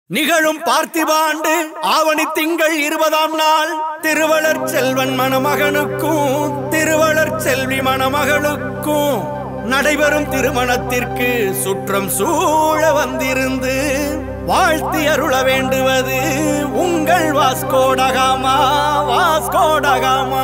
நிகழும் பார்த்திபாண்டு ஆவணி திங்கள் இருபதாம் நாள் திருவளர் செல்வன் மணமகனுக்கும் திருவளர் செல்வி மணமகளுக்கும் நடைபெறும் திருமணத்திற்கு சுற்றம் சூழ வந்திருந்து வாழ்த்தி அருள வேண்டுவது உங்கள் வாஸ்கோடகாமா வாஸ்கோடகாமா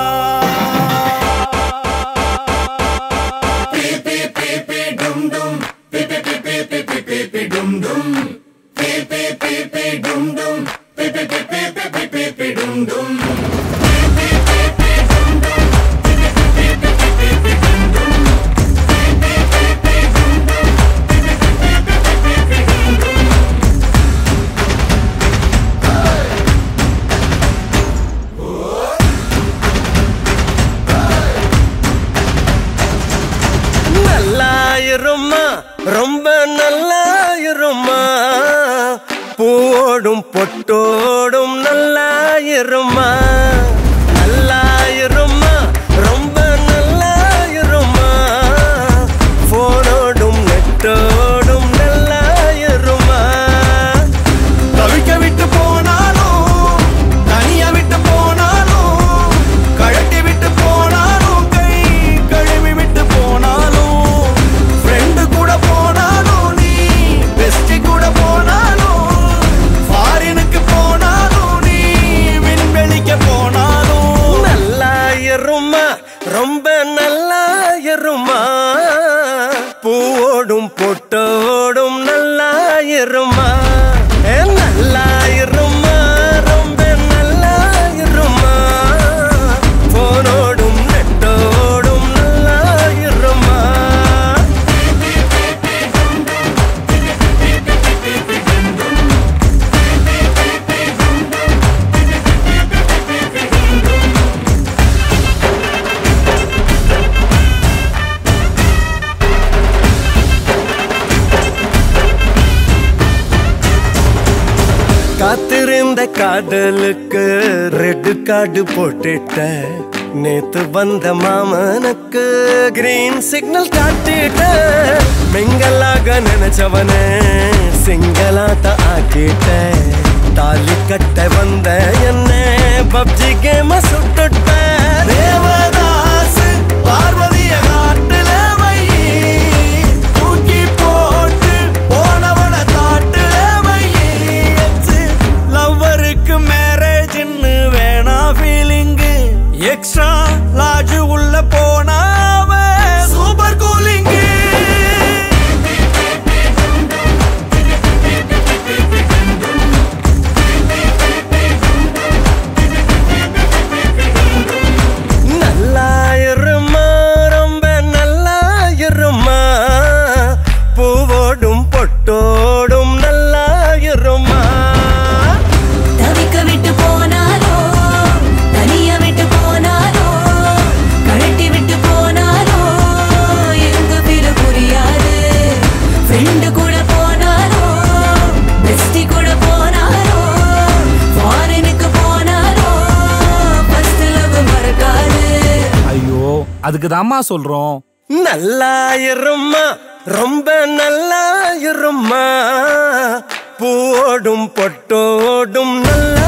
நல்லாயிரும்மா ரொம்ப நல்லாயிரும்மா பூவோடும் பொட்டோடும் நல்லாயிரும்மா நல்லாயிரும்மா ரொம்ப நல்லாயிரும்மா போனோடும் நெட்டோடும் நல்லாயிரும்மா தவிக்க விட்டு போனாலும் தனியா விட்டு போனாலும் கழட்டி விட்டு போனாலும் கை கழுவி விட்டு போனாலும் ஃப்ரெண்டு கூட போனாலும் நீ பெஸ்டி கூட போனாலும் ஃபாரினுக்கு போனாலும் நீ விண்வெளிக்கு போனாலும் நல்லாயிரும்மா ரொம்ப நல்லாயிரும்மா பூவோடும் பொட்டோடும் நல்லாயிரும்மா ஏ, நல்லாயிரும்மா ரொம்ப நல்லாயிரும்மா போனோடும் நெட்டோடும் நல்லாயிரும்மா காத்திருந்த காதலுக்கு ரெட் கார்டு போட்டுட்ட நேத்து வந்த மாமனுக்கு கிரீன் சிக்னல் காட்டிட்ட மிங்கலாக நினைச்சவன சிங்கலாட்ட ஆக்கிட்ட தாலி கட்ட வந்த என்ன பப்ஜி கேம சுட்டுட்ட தேவதாசு பார்வதிய காட்டுல வை தூக்கி போட்டு போனவன தாட்டுல வை லவ்வருக்கு மேரேஜ்னு வேணா ஃபீலிங்கு எக்ஸ்ட்ரா லாஜ் உள்ள போனாவ சூப்பர் கூலிங்கு நல்லாயிரும்மா ரொம்ப நல்லாயிரும்மா பூவோடும் பொட்டோடும் நல்லாயிரும்மா தவிக்க விட்டு போனாலோ தனிய விட்டு போனாலோ கழட்டி விட்டு போனாலோ எங்க பேரு புரியாது ஃப்ரெண்டு கூட போனாலோ பெஸ்டி கூட போனாலோ ஃபாரினுக்கு போனாலோ ஃபர்ஸ்ட் லவ் மறக்காது ஐயோ அதுக்கு தாம்மா சொல்றோம் நல்லாயிரும்மா ரொம்ப நல்லாயிரும்மா பூவோடும் பொட்டோடும் நல்லா